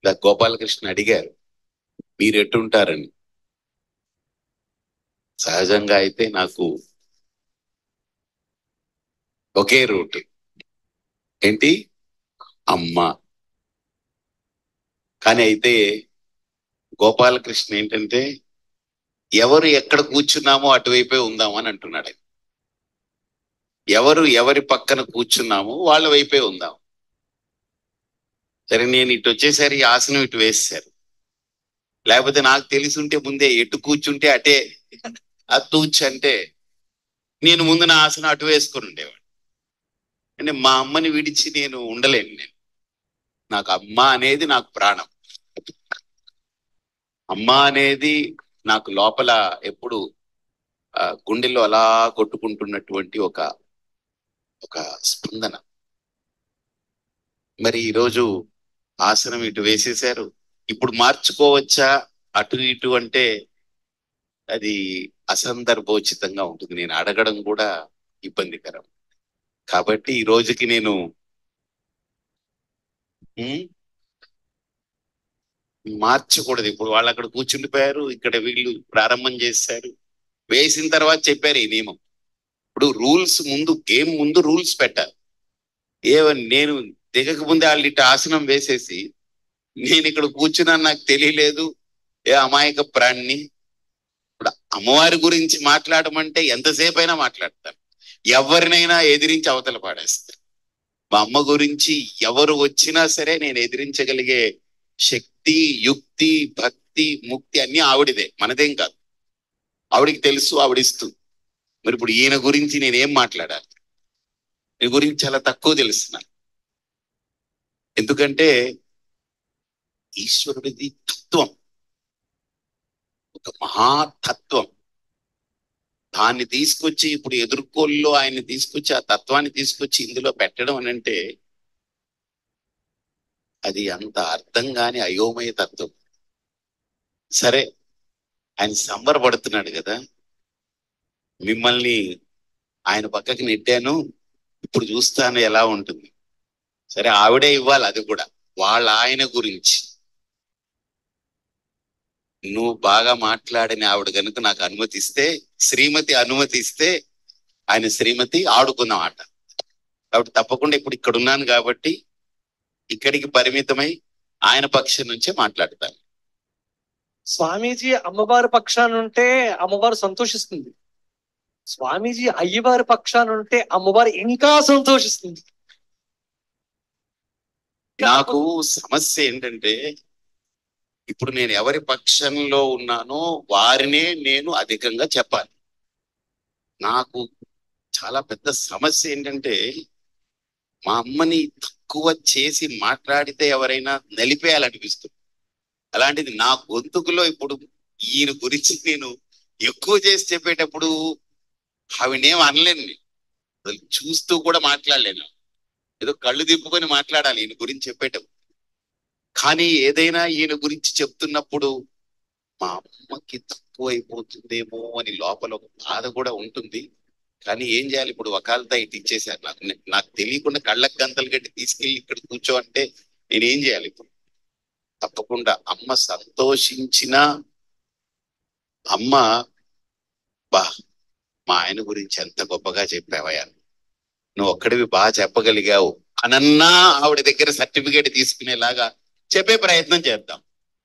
ఇలా గోపాలకృష్ణ అడిగారు మీరు ఎటుంటారని సహజంగా అయితే నాకు ఒకే రూట్ ఏంటి అమ్మ కానీ అయితే గోపాలకృష్ణ ఏంటంటే ఎవరు ఎక్కడ కూర్చున్నామో అటువైపే ఉందాము అని అంటున్నాడు ఆయన. ఎవరు ఎవరి పక్కన కూర్చున్నామో వాళ్ళ వైపే ఉందాం సరే నేను ఇటు వచ్చేసరి ఈ ఆసనం ఇటు వేసేశారు లేకపోతే నాకు తెలిసి ఉంటే ముందే ఎటు కూర్చుంటే అటే అత్తూచి అంటే నేను ముందు నా ఆసనం అటు వేసుకొని ఉండేవాడు అంటే మా అమ్మని విడిచి నేను ఉండలేను నేను నాకు అమ్మ అనేది నాకు ప్రాణం అమ్మ అనేది నాకు లోపల ఎప్పుడు ఆ, గుండెల్లో అలా కొట్టుకుంటున్నటువంటి ఒక ఒక స్పందన మరి ఈరోజు ఆసనం ఇటు వేసేశారు ఇప్పుడు మార్చుకోవచ్చా అటు ఇటు అంటే అది అసందర్భోచితంగా ఉంటుంది నేను అడగడం కూడా ఇబ్బందికరం కాబట్టి ఈ రోజుకి నేను ఉమ్, మార్చకూడదు ఇప్పుడు వాళ్ళు అక్కడ కూర్చుండిపోయారు ఇక్కడ వీళ్ళు ప్రారంభం చేశారు వేసిన తర్వాత చెప్పారు ఈ నియమం ఇప్పుడు రూల్స్ ముందు గేమ్ ముందు రూల్స్ పెట్టాలి ఏవని నేను దిగక ముందే వాళ్ళు ఇట్ట ఆసనం వేసేసి నేను ఇక్కడ కూర్చున్నాను నాకు తెలియలేదు ఏ అమాయక ప్రాణిని ఇప్పుడు అమ్మవారి గురించి మాట్లాడమంటే ఎంతసేపు అయినా మాట్లాడతాను ఎవరినైనా ఎదిరించి అవతల పాడేస్తాను మా అమ్మ గురించి ఎవరు వచ్చినా సరే నేను ఎదిరించగలిగే శక్తి యుక్తి భక్తి ముక్తి అన్ని ఆవిడిదే మనదేం కాదు ఆవిడికి తెలుసు ఆవిడిస్తుంది మరి ఇప్పుడు ఈయన గురించి నేనేం మాట్లాడాలి ఈయన గురించి చాలా తక్కువ తెలుసు నాకు ఎందుకంటే ఈశ్వరుడిది తత్వం ఒక మహాతత్వం దాన్ని తీసుకొచ్చి ఇప్పుడు ఎదుర్కోల్లో ఆయన్ని తీసుకొచ్చి ఆ తత్వాన్ని తీసుకొచ్చి ఇందులో పెట్టడం అని అంటే అది అంత అర్థం కాని అయోమయ తత్వం సరే ఆయన సంబరపడుతున్నాడు కదా మిమ్మల్ని ఆయన పక్కకి నెట్టాను ఇప్పుడు చూస్తాను ఎలా ఉంటుంది సరే ఆవిడే ఇవ్వాలి అది కూడా వాళ్ళ ఆయన గురించి నువ్వు బాగా మాట్లాడిన ఆవిడ కనుక నాకు అనుమతిస్తే శ్రీమతి అనుమతిస్తే ఆయన శ్రీమతి ఆడుకుందాం ఆట కాబట్టి తప్పకుండా ఇప్పుడు ఇక్కడ ఉన్నాను కాబట్టి ఇక్కడికి పరిమితమై ఆయన పక్షం నుంచే మాట్లాడతాను స్వామీజీ అమ్మవారి పక్షానుంటే అమ్మవారు సంతోషిస్తుంది స్వామీజీ అయ్యవారి పక్షానుంటే అమ్మవారు ఇంకా సంతోషిస్తుంది నాకు సమస్య ఏంటంటే ఇప్పుడు నేను ఎవరి పక్షంలో ఉన్నానో వారినే నేను అధికంగా చెప్పాలి నాకు చాలా పెద్ద సమస్య ఏంటంటే మా అమ్మని తక్కువ చేసి మాట్లాడితే ఎవరైనా నలిపేయాలనిపిస్తుంది అలాంటిది నా గొంతుకులో ఇప్పుడు ఈయన గురించి నేను ఎక్కువ చేసి చెప్పేటప్పుడు ఆవిడేం అనలేను నేను. అసలు చూస్తూ కూడా మాట్లాడలేను ఏదో కళ్ళు తిప్పుకొని మాట్లాడాలి ఈయన గురించి చెప్పేటప్పుడు కానీ ఏదైనా ఈయన గురించి చెప్తున్నప్పుడు మా అమ్మకి తక్కువ అయిపోతుందేమో అని లోపల ఒక బాధ కూడా ఉంటుంది కానీ ఏం చేయాలి ఇప్పుడు వకాలతా ఇటు ఇచ్చేసారు నాకు నే- నాకు తెలియకుండా కళ్ళకి గంతలు గట్టి తీసుకెళ్ళి ఇక్కడ కూర్చో అంటే నేను ఏం చేయాలి ఇప్పుడు తప్పకుండా అమ్మ సంతోషించిన అమ్మ బా మా ఆయన గురించి ఎంత గొప్పగా చెప్పావయ్యా నువ్వు ఒక్కడివి బాగా చెప్పగలిగావు అనన్నా ఆవిడ దగ్గర సర్టిఫికేట్ తీసుకునేలాగా చెప్పే ప్రయత్నం చేద్దాం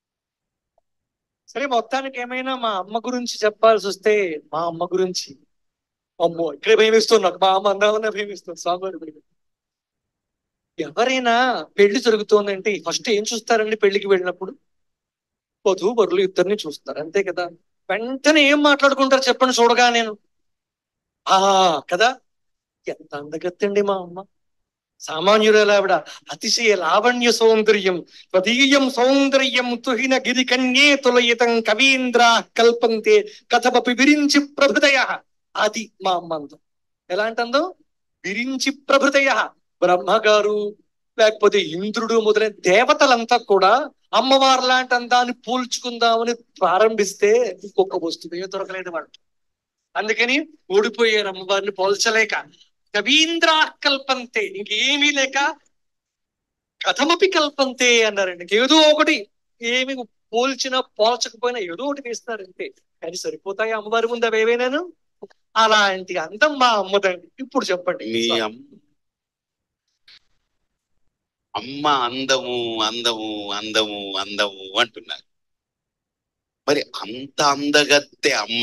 సరే మొత్తానికి ఏమైనా మా అమ్మ గురించి చెప్పాల్సి వస్తే మా అమ్మ గురించి అమ్మో ఇక్కడే భయమిస్తుంది నాకు మా అమ్మ అందామన్నా భయమిస్తుంది స్వామివారి భయం ఎవరైనా పెళ్లి జరుగుతోందంటే ఫస్ట్ ఏం చూస్తారండి పెళ్లికి వెళ్ళినప్పుడు వధువు వరులు ఇద్దరిని చూస్తారు అంతే కదా వెంటనే ఏం మాట్లాడుకుంటారు చెప్పండి చూడగా నేను ఆ కదా ఎంత అందగత్తండి మా అమ్మ సామాన్యురాలు ఆవిడ అతిశయ లావణ్య సౌందర్యం త్వదీయం సౌందర్యం తుహిన గిరి కన్యే తులయితం కవీంద్ర కల్పంతే కథమపి విరించి ప్రభృతయ అది మా అమ్మ అందం ఎలాంటి అందం విరించి ప్రభృతయ బ్రహ్మగారు లేకపోతే ఇంద్రుడు మొదలైన దేవతలంతా కూడా అమ్మవారు లాంటి అందాన్ని పోల్చుకుందామని ప్రారంభిస్తే ఇంకొక వస్తువే దొరకలేదు వాళ్ళు అందుకని ఓడిపోయారు అమ్మవారిని పోల్చలేక కవీంద్ర కల్పంతే ఇంకేమీ లేక కథమపి కల్పంతే అన్నారండి ఏదో ఒకటి ఏమి పోల్చినా పోల్చకపోయినా ఏదో ఒకటి వేస్తారంతే కానీ సరిపోతాయి అమ్మవారి ముందు అవి ఏవైనాను అలాంటి అందం మా అమ్మదండి ఇప్పుడు చెప్పండి మీ అమ్మ అమ్మ అందము అందము అందము అందము అంటున్నారు మరి అంత అందగత్తె అమ్మ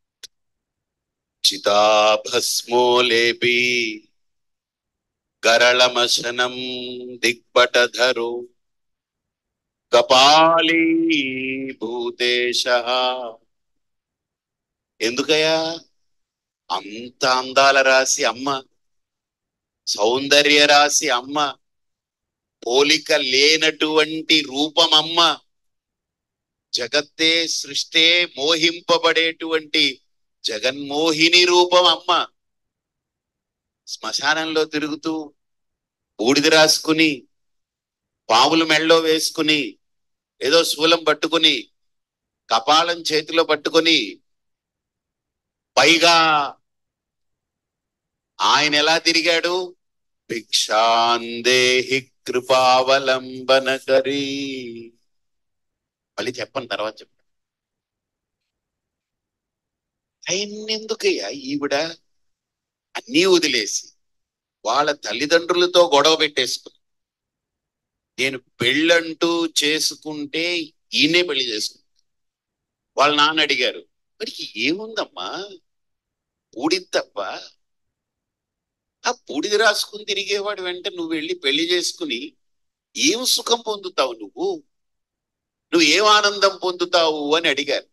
చితాభస్మో లేపి గరళమశనం దిగ్పటధరు కపాలీ భూతేశ ఎందుకయ్యా అంత అందాల రాసి అమ్మ సౌందర్య రాసి అమ్మ పోలిక లేనటువంటి రూపం అమ్మ జగత్తే సృష్టే మోహింపబడేటువంటి జగన్మోహిని రూపం అమ్మ శ్మశానంలో తిరుగుతూ బూడిద రాసుకుని పాములు మెళ్ళలో వేసుకుని ఏదో శూలం పట్టుకుని కపాలం చేతిలో పట్టుకుని పైగా ఆయన ఎలా తిరిగాడు భిక్షాందేహి కృపావలంబన కరీ మళ్ళీ చెప్పండి తర్వాత చెప్పండి ఆయన్నెందుకయ్యా ఈవిడ అన్నీ వదిలేసి వాళ్ళ తల్లిదండ్రులతో గొడవ పెట్టేసుకుని నేను పెళ్ళంటూ చేసుకుంటే ఈయనే పెళ్లి చేసుకుంటా వాళ్ళ నాన్న అడిగారు మరి ఏముందమ్మా బూడిద తప్ప ఆ బూడిద రాసుకుని తిరిగేవాడు వెంట నువ్వు వెళ్ళి పెళ్లి చేసుకుని ఏం సుఖం పొందుతావు నువ్వు నువ్వు ఏం ఆనందం పొందుతావు అని అడిగారు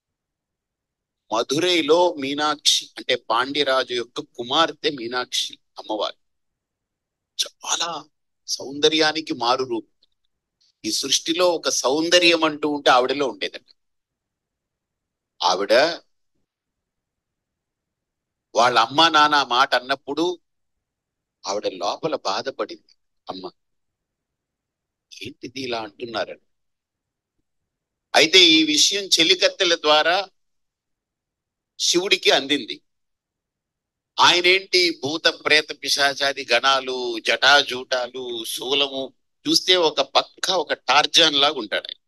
మధురైలో మీనాక్షి అంటే పాండ్యరాజు యొక్క కుమార్తె మీనాక్షి అమ్మవారు చాలా సౌందర్యానికి మారు రూపం ఈ సృష్టిలో ఒక సౌందర్యం అంటూ ఉంటే ఆవిడలో ఉండేదట ఆవిడ వాళ్ళ అమ్మ నాన్న ఆ మాట అన్నప్పుడు ఆవిడ లోపల బాధపడింది అమ్మ ఏంటిది ఇలా అంటున్నారని అయితే ఈ విషయం చెలికత్తెల ద్వారా శివుడికి అందింది ఆయనేంటి భూత ప్రేత పిశాచాది గణాలు జటాజూటాలు శూలము చూస్తే ఒక పక్క ఒక టార్జాన్ లాగా ఉంటాడు ఆయన.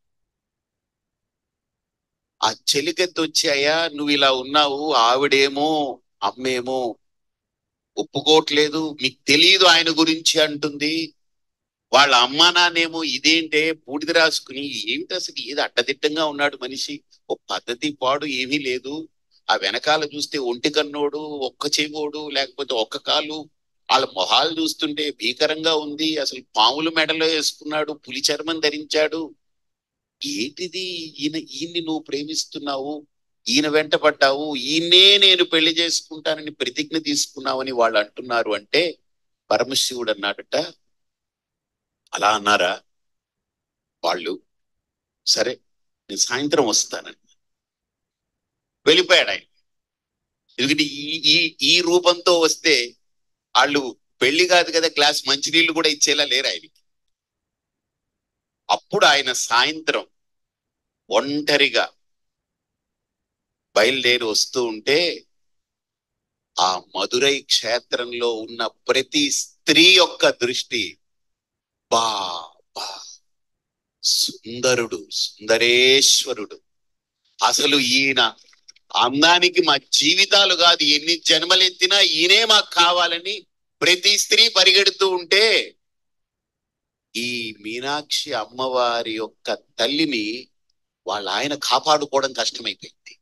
ఆ చెలికత్తి వచ్చి అయ్యా నువ్వు ఇలా ఉన్నావు ఆవిడేమో అమ్మేమో ఒప్పుకోవట్లేదు మీకు తెలియదు ఆయన గురించి అంటుంది వాళ్ళ అమ్మా నాన్నేమో ఇదేంటే బూడిద రాసుకుని ఏమిటి అసలు ఏది అడ్డదిడ్డంగా ఉన్నాడు మనిషి ఓ పద్ధతి పాడు ఏమీ లేదు ఆ వెనకాల చూస్తే ఒంటి కన్నోడు ఒక్క చెవిోడు లేకపోతే ఒక్క కాలు వాళ్ళ మొహాలు చూస్తుంటే భీకరంగా ఉంది అసలు పాములు మెడలో వేసుకున్నాడు పులి చర్మం ధరించాడు ఏంటిది ఈయన ఈయన్ని నువ్వు ప్రేమిస్తున్నావు ఈయన వెంట పడ్డావు ఈయన్నే నేను పెళ్లి చేసుకుంటానని ప్రతిజ్ఞ తీసుకున్నావని వాళ్ళు అంటున్నారు అంటే పరమశివుడు అన్నాడట అలా అన్నారా వాళ్ళు సరే నేను సాయంత్రం వస్తానని వెళ్ళిపోయాడు ఆయన ఎందుకంటే ఈ ఈ ఈ రూపంతో వస్తే వాళ్ళు పెళ్లి కాదు కదా గ్లాస్ మంచినీళ్ళు కూడా ఇచ్చేలా లేరు ఆయనకి అప్పుడు ఆయన సాయంత్రం ఒంటరిగా బయలుదేరి వస్తూ ఉంటే ఆ మధురై క్షేత్రంలో ఉన్న ప్రతి స్త్రీ యొక్క దృష్టి బా బా సుందరుడు సుందరేశ్వరుడు అసలు ఈయన అందానికి మా జీవితాలు కాదు ఎన్ని జన్మలెత్తినా ఈయనే మాకు కావాలని ప్రతి స్త్రీ పరిగెడుతూ ఉంటే ఈ మీనాక్షి అమ్మవారి యొక్క తల్లిని వాళ్ళ ఆయన కాపాడుకోవడం కష్టమైపోయింది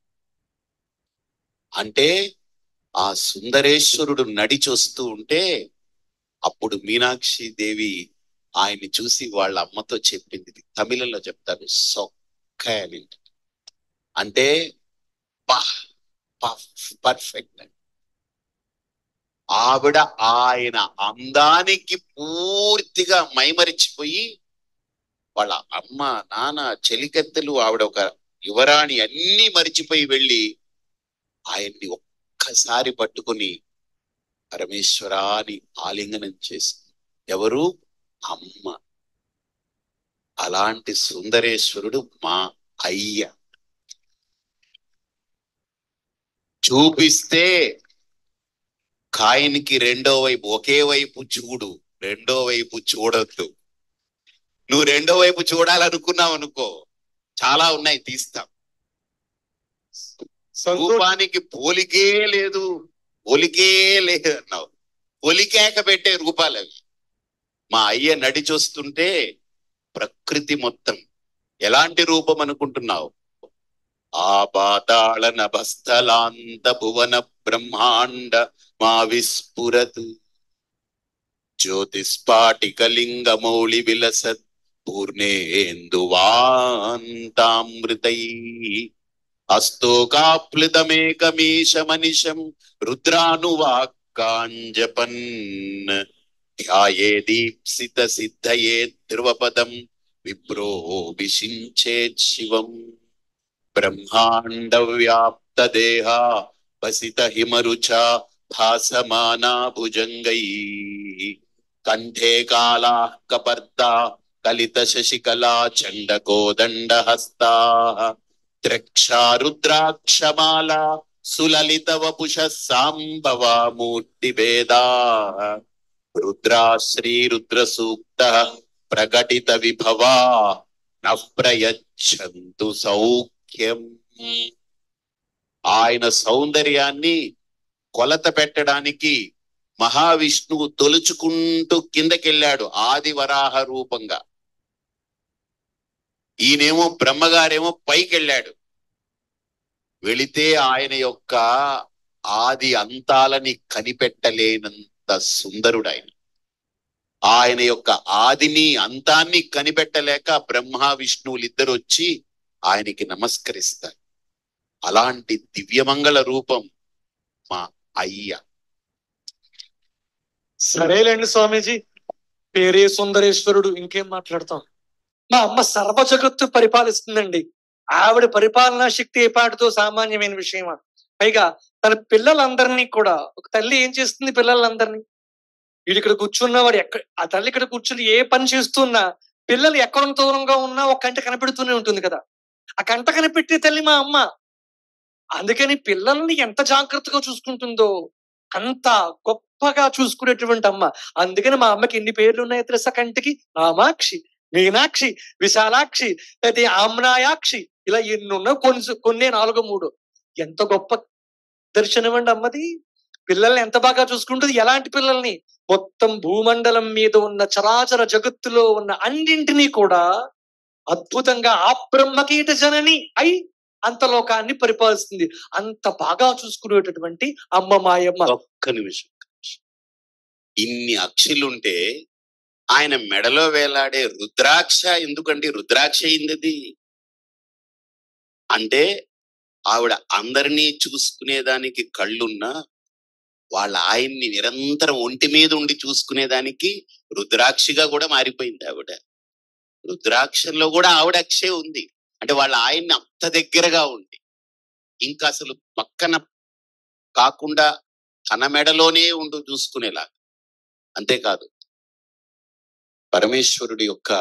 అంటే ఆ సుందరేశ్వరుడు నడిచొస్తూ ఉంటే అప్పుడు మీనాక్షి దేవి ఆయన్ని చూసి వాళ్ళ అమ్మతో చెప్పింది తమిళంలో చెప్తారు సొక్క అని అంటే పర్ఫెక్ట్ ఆవిడ ఆయన అందానికి పూర్తిగా మైమరిచిపోయి వాళ్ళ అమ్మ నాన్న చెలికత్తెలు ఆవిడ ఒక యువరాణి అన్ని మరిచిపోయి వెళ్ళి ఆయన్ని ఒక్కసారి పట్టుకుని పరమేశ్వరాని ఆలింగనం చేసి ఎవరు అమ్మ అలాంటి సుందరేశ్వరుడు మా అయ్య చూపిస్తే కాయనికి రెండో వైపు ఒకే వైపు చూడు రెండో వైపు చూడొద్దు నువ్వు రెండో వైపు చూడాలనుకున్నావు అనుకో చాలా ఉన్నాయి తీస్తాం సంతోష్ రూపానికి పోలికే లేదు పోలికే లేదు అన్నావు పొలికేక పెట్టే రూపాలు అవి మా అయ్య నడి చూస్తుంటే ప్రకృతి మొత్తం ఎలాంటి రూపం అనుకుంటున్నావు ఆ పాతాళ నభస్థలాంత భువన బ్రహ్మాండ మా విస్ఫురత్ జ్యోతిస్పాటికలింగ మౌళి విలసత్ పూర్ణేందువాంతామృతై అస్తోకాప్లుతమేకమీశ మనిషం రుద్రానువాక్కాంజపన్ ధ్యాయే దీప్సిత సిద్ధయే ధ్రువపదం విప్రో విషించేత్ శివం బ్రహ్మాండ వ్యాప్త దేహ వసిత హిమరుచ భాసమానా భుజంగై కంఠే కాళా కపర్దా కలిత శశికళా చండకోదండ హస్తా ద్రక్షా రుద్రాక్షమాల సులలిత వపుష సాంబవా మూర్తి భేదా రుద్రా శ్రీ రుద్ర సూక్త ప్రకటిత విభవా నప్రయచ్చంతు సౌఖ్యం ఆయన సౌందర్యాన్ని కొలత పెట్టడానికి మహావిష్ణువు తొలుచుకుంటూ కిందకెళ్ళాడు ఆది వరాహ రూపంగా ఈయనేమో బ్రహ్మగారేమో పైకెళ్ళాడు వెళితే ఆయన యొక్క ఆది అంతాలని కనిపెట్టలేనంత సుందరుడు ఆయన ఆయన యొక్క ఆదిని అంతాన్ని కనిపెట్టలేక బ్రహ్మ విష్ణువులు ఇద్దరు వచ్చి ఆయనకి నమస్కరిస్తారు అలాంటి దివ్యమంగళ రూపం మా అయ్య సరేలేండి స్వామీజీ పేరే సుందరేశ్వరుడు ఇంకేం మాట్లాడతాం మా అమ్మ సర్వ జగత్తు పరిపాలిస్తుందండి ఆవిడ పరిపాలనా శక్తి ఏపాటితో సామాన్యమైన విషయమా పైగా తన పిల్లలందరినీ కూడా ఒక తల్లి ఏం చేస్తుంది పిల్లలందరినీ వీడు ఇక్కడ కూర్చున్నవాడు ఎక్కడ ఆ తల్లి ఇక్కడ కూర్చుని ఏ పని చేస్తున్నా పిల్లలు ఎక్కడ దూరంగా ఉన్నా ఒక కంట కనిపెడుతూనే ఉంటుంది కదా ఆ కంట కనిపెట్టే తల్లి మా అమ్మ అందుకని పిల్లల్ని ఎంత జాగ్రత్తగా చూసుకుంటుందో అంత గొప్పగా చూసుకునేటువంటి అమ్మ అందుకని మా అమ్మకి ఎన్ని పేర్లు ఉన్నాయో తెలుసా కంటికి రామాక్షి మీనాక్షి విశాలాక్షి అయితే ఆమ్నాయాక్షి ఇలా ఎన్ని ఉన్నావు కొన్ని కొన్ని నాలుగో మూడు ఎంత గొప్ప దర్శనం అండి అమ్మది పిల్లల్ని ఎంత బాగా చూసుకుంటుంది ఎలాంటి పిల్లల్ని మొత్తం భూమండలం మీద ఉన్న చరాచర జగత్తులో ఉన్న అన్నింటినీ కూడా అద్భుతంగా ఆ బ్రహ్మకీట జనని అయి అంత లోకాన్ని పరిపాలిస్తుంది అంత బాగా చూసుకునేటటువంటి అమ్మ మాయమ్మ ఒక్క నిమిషం ఇన్ని అక్షులుంటే ఆయన మెడలో వేలాడే రుద్రాక్ష ఎందుకండి రుద్రాక్ష అయింది అంటే ఆవిడ అందరినీ చూసుకునేదానికి కళ్ళున్నా వాళ్ళ ఆయన్ని నిరంతరం ఒంటి మీద ఉండి చూసుకునేదానికి రుద్రాక్షిగా కూడా మారిపోయింది ఆవిడ రుద్రాక్షంలో కూడా ఆవిడ అక్షే ఉంది అంటే వాళ్ళ ఆయన్ని అంత దగ్గరగా ఉంది ఇంకా అసలు పక్కన కాకుండా తన మెడలోనే ఉండు చూసుకునేలా అంతేకాదు పరమేశ్వరుడి యొక్క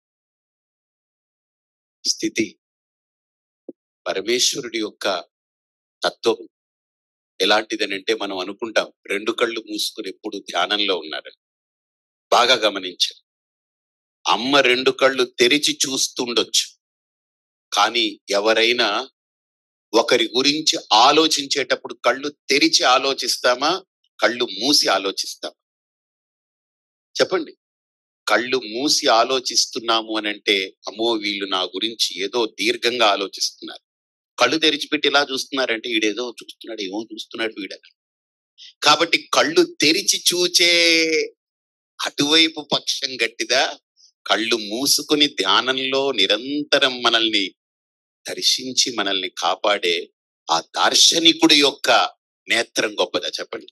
స్థితి పరమేశ్వరుడి యొక్క తత్వం ఎలాంటిదనంటే మనం అనుకుంటాం రెండు కళ్ళు మూసుకుని ఎప్పుడు ధ్యానంలో ఉన్నారని బాగా గమనించాం అమ్మ రెండు కళ్ళు తెరిచి చూస్తుండొచ్చు కానీ ఎవరైనా ఒకరి గురించి ఆలోచించేటప్పుడు కళ్ళు తెరిచి ఆలోచిస్తామా కళ్ళు మూసి ఆలోచిస్తామా చెప్పండి కళ్ళు మూసి ఆలోచిస్తున్నాము అని అంటే అమ్మో వీళ్ళు నా గురించి ఏదో దీర్ఘంగా ఆలోచిస్తున్నారు కళ్ళు తెరిచిపెట్టి ఇలా చూస్తున్నారంటే వీడేదో చూస్తున్నాడు ఏమో చూస్తున్నాడు వీడ కాబట్టి కళ్ళు తెరిచి చూచే అటువైపు పక్షం గట్టిదా కళ్ళు మూసుకుని ధ్యానంలో నిరంతరం మనల్ని దర్శించి మనల్ని కాపాడే ఆ దార్శనికుడి యొక్క నేత్రం గొప్పదా చెప్పండి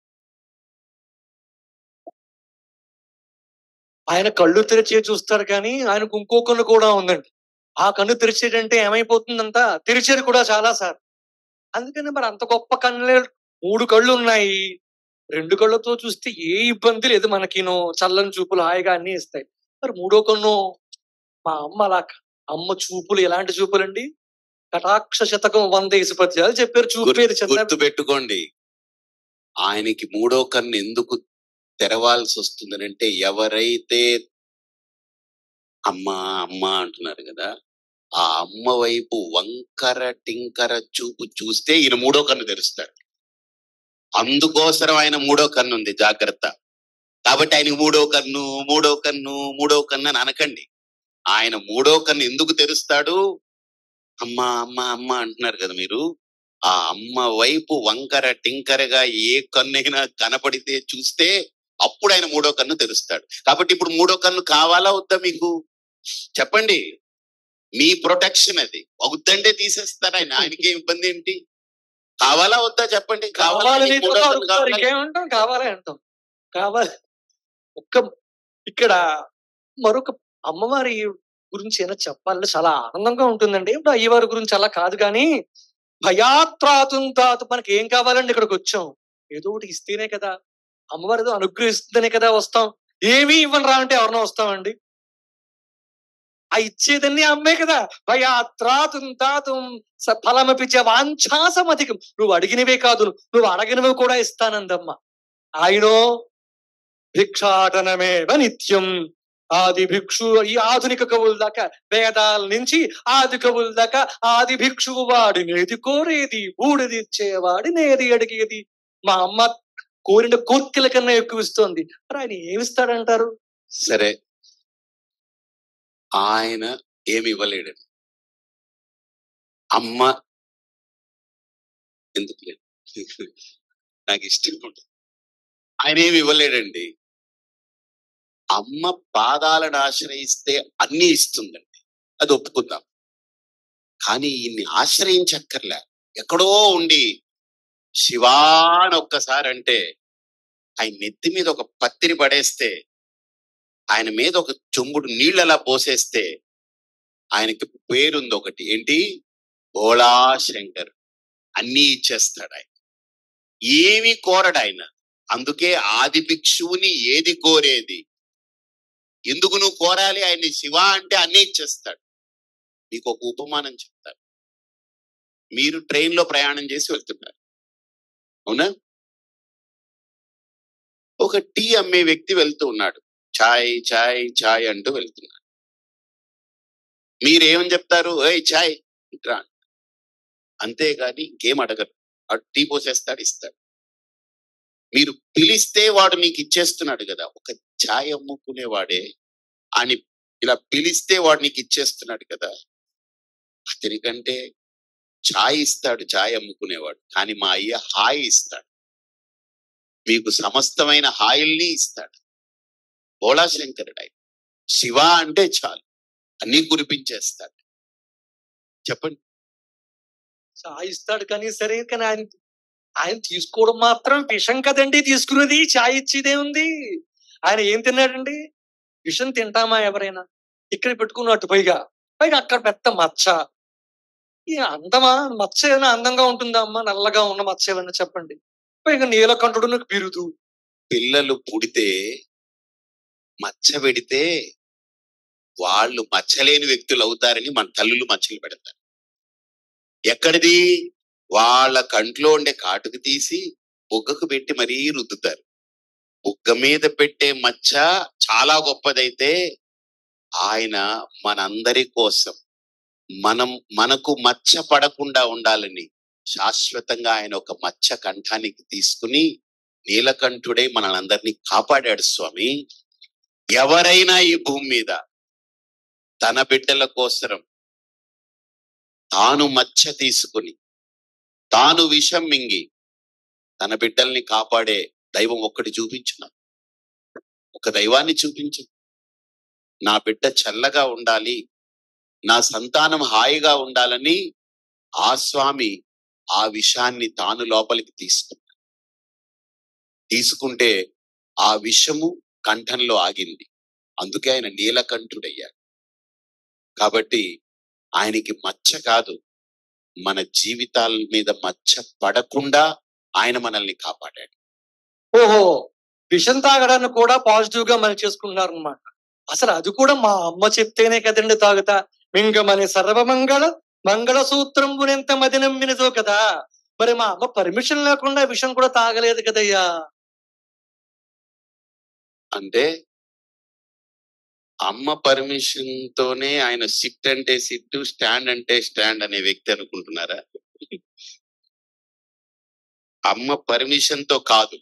ఆయన కళ్ళు తెరిచే చూస్తాడు కానీ ఆయనకు ఇంకో కన్ను కూడా ఉందండి ఆ కన్ను తెరిచేటంటే ఏమైపోతుందంతా తెరిచేది కూడా చాలా సార్ అందుకని మరి అంత గొప్ప కన్నులే మూడు కళ్ళు ఉన్నాయి రెండు కళ్ళతో చూస్తే ఏ ఇబ్బంది లేదు మనకినో చల్లని చూపులు హాయిగా అన్ని ఇస్తాయి మరి మూడో కన్ను మా అమ్మ అలా క- అమ్మ చూపులు ఎలాంటి చూపులండి కటాక్ష శతకం వంద ఇసు పద్యాలు చెప్పారు చూపేది చిన్న గుర్తు పెట్టుకోండి ఆయనకి మూడో కన్ను ఎందుకు తెరవాల్సి వస్తుందనంటే ఎవరైతే అమ్మ అమ్మ అంటున్నారు కదా ఆ అమ్మ వైపు వంకర టింకర చూపు చూస్తే ఈయన మూడో కన్ను తెరుస్తాడు అందుకోసం ఆయన మూడో కన్ను ఉంది జాగ్రత్త కాబట్టి ఆయన మూడో కన్ను మూడో కన్ను మూడో కన్ను అని అనకండి ఆయన మూడో కన్ను ఎందుకు తెరుస్తాడు అమ్మ అమ్మ అమ్మ అంటున్నారు కదా మీరు ఆ అమ్మ వైపు వంకర టింకరగా ఏ కన్నైనా కనపడితే చూస్తే అప్పుడు ఆయన మూడో కన్ను తెరుస్తాడు కాబట్టి ఇప్పుడు మూడో కన్ను కావాలా వద్దా మీకు చెప్పండి మీ ప్రొటెక్షన్ అది వద్దంటే తీసేస్తారు ఆయన ఆయనకి ఏం ఇబ్బంది ఏంటి కావాలా వద్దా చెప్పండి కావాలా కావాలని నీకు మూడో కన్ను అడుగుతారు కావాలా? ఇంకేమంటాం కావాలి అంటాం కావాలి ఒక్క ఇక్కడ మరొక అమ్మవారి గురించి ఏమైనా చెప్పాలంటే చాలా ఆనందంగా ఉంటుందండి ఇప్పుడు అయ్యవారి గురించి అలా కాదు కానీ భయాత్రాతుం తాతు మనకి ఏం కావాలండి ఇక్కడికి వచ్చాం ఏదో ఒకటి ఇస్తేనే కదా అమ్మవారి ఏదో అనుగ్రహిస్తేనే కదా వస్తాం ఏమీ ఇవ్వను రా అంటే ఎవరినో వస్తామండి ఆ ఇచ్చేదన్నీ అమ్మే కదా భయాత్రాతుం తాతుం స- ఫలమపిచ్చ వాంఛాసమధికం నువ్వు అడిగినవే కాదు నువ్వు అడగినవి కూడా ఇస్తానందమ్మ ఆయనో భిక్షాటనమేవ నిత్యం ఆది భిక్షు ఈ ఆధునిక కవుల దాకా వేదాల నుంచి ఆది కవుల దాకా ఆది భిక్షువు వాడి నేది కోరేది బూడిది ఇచ్చేవాడి నేది అడిగేది మా అమ్మ కోరిన కోర్కెల కన్నా ఎక్కువ ఇస్తోంది మరి ఆయన ఏమిస్తాడంటారు సరే ఆయన ఏమి ఇవ్వలేడండి అమ్మ ఎందుకు లేదు నాకు ఇష్టం ఉంటుంది ఆయన ఏమి ఇవ్వలేడండి అమ్మ పాదాలను ఆశ్రయిస్తే అన్ని ఇస్తుందండి అది ఒప్పుకుందాం కానీ ఈయన్ని ఆశ్రయించక్కర్లే ఎక్కడో ఉండి శివా అని ఒక్కసారి అంటే ఆయన నెత్తి మీద ఒక పత్తిని పడేస్తే ఆయన మీద ఒక చెంబుడు నీళ్ళు అలా పోసేస్తే ఆయనకి పేరుంది ఒకటి ఏంటి భోళా శంకర్ అన్నీ ఇచ్చేస్తాడు ఆయన ఏమి కోరడు ఆయన అందుకే ఆది భిక్షువుని ఏది కోరేది ఎందుకు నువ్వు కోరాలి ఆయన్ని శివ అంటే అన్నీ ఇచ్చేస్తాడు మీకు ఒక ఉపమానం చెప్తారు మీరు ట్రైన్ లో ప్రయాణం చేసి వెళ్తున్నారు అవునా ఒక టీ అమ్మే వ్యక్తి వెళ్తూ ఉన్నాడు ఛాయ్ ఛాయ్ ఛాయ్ అంటూ వెళ్తున్నాడు మీరేమని చెప్తారు ఏయ్ ఛాయ్ ఇట్రా అంతేగాని ఇంకేం అడగరు వాడు టీ పోసేస్తాడు ఇస్తాడు మీరు పిలిస్తే వాడు నీకు ఇచ్చేస్తున్నాడు కదా ఒక ఛాయ్ అమ్ముకునేవాడే అని ఇలా పిలిస్తే వాడు నీకు ఇచ్చేస్తున్నాడు కదా అతనికంటే ఛాయ్ ఇస్తాడు ఛాయ్ అమ్ముకునేవాడు కానీ మా అయ్య హాయ్ ఇస్తాడు మీకు సమస్తమైన హాయిల్ని ఇస్తాడు భోళాశంకరుడు ఆయన శివ అంటే చాలు అన్ని కురిపించేస్తాడు చెప్పండి చాయ్ ఇస్తాడు కానీ సరే కానీ ఆయన ఆయన తీసుకోవడం మాత్రం విషం కదండి తీసుకున్నది చాయ్ ఇచ్చేదే ఉంది ఆయన ఏం తిన్నాడండి విషం తింటామా ఎవరైనా ఇక్కడ పెట్టుకున్నట్టు పైగా పైగా అక్కడ పెద్ద మచ్చ ఈ అందమా మచ్చ ఏమైనా అందంగా ఉంటుందా అమ్మా నల్లగా ఉన్న మచ్చ ఏమైనా చెప్పండి పైగా నీలకంఠుడు నాకు బిరుదు పిల్లలు పుడితే మచ్చ పెడితే వాళ్ళు మచ్చలేని వ్యక్తులు అవుతారని మన తల్లులు మచ్చలు పెడతారు ఎక్కడిది వాళ్ళ కంట్లో ఉండే కాటుకు తీసి బుగ్గకు పెట్టి మరీ రుద్దుతారు బుగ్గ మీద పెట్టే మచ్చ చాలా గొప్పదైతే ఆయన మనందరి కోసం మనం మనకు మచ్చ పడకుండా ఉండాలని శాశ్వతంగా ఆయన ఒక మచ్చ కంఠానికి తీసుకుని నీలకంఠుడై మనల్ని కాపాడాడు స్వామి ఎవరైనా ఈ భూమి మీద తన బిడ్డల కోసరం తాను మచ్చ తీసుకుని తాను విషం మింగి తన బిడ్డల్ని కాపాడే దైవం ఒక్కటి చూపించిన ఒక దైవాన్ని చూపించు నా బిడ్డ చల్లగా ఉండాలి నా సంతానం హాయిగా ఉండాలని ఆ స్వామి ఆ విషాన్ని తాను లోపలికి తీసుకున్నాడు తీసుకుంటే ఆ విషము కంఠంలో ఆగింది అందుకే ఆయన నీలకంఠుడయ్యాడు కాబట్టి ఆయనకి మచ్చ కాదు మన జీవితాల మీద మచ్చ పడకుండా ఆయన మనల్ని కాపాడాడు ఓహో విషం తాగడాన్ని కూడా పాజిటివ్ గా మనం చేసుకుంటున్నారు అనమాట అసలు అది కూడా మా అమ్మ చెప్తేనే కదండి తాగుతా మింగమని సర్వమంగళ మంగళ సూత్రం ఎంత మది నమ్మినదో కదా మరి మా అమ్మ పర్మిషన్ లేకుండా విషం కూడా తాగలేదు కదయ్యా అంటే అమ్మ పర్మిషన్ తోనే ఆయన సిట్ అంటే సిట్ స్టాండ్ అంటే స్టాండ్ అనే వ్యక్తి అనుకుంటున్నారా అమ్మ పర్మిషన్ తో కాదు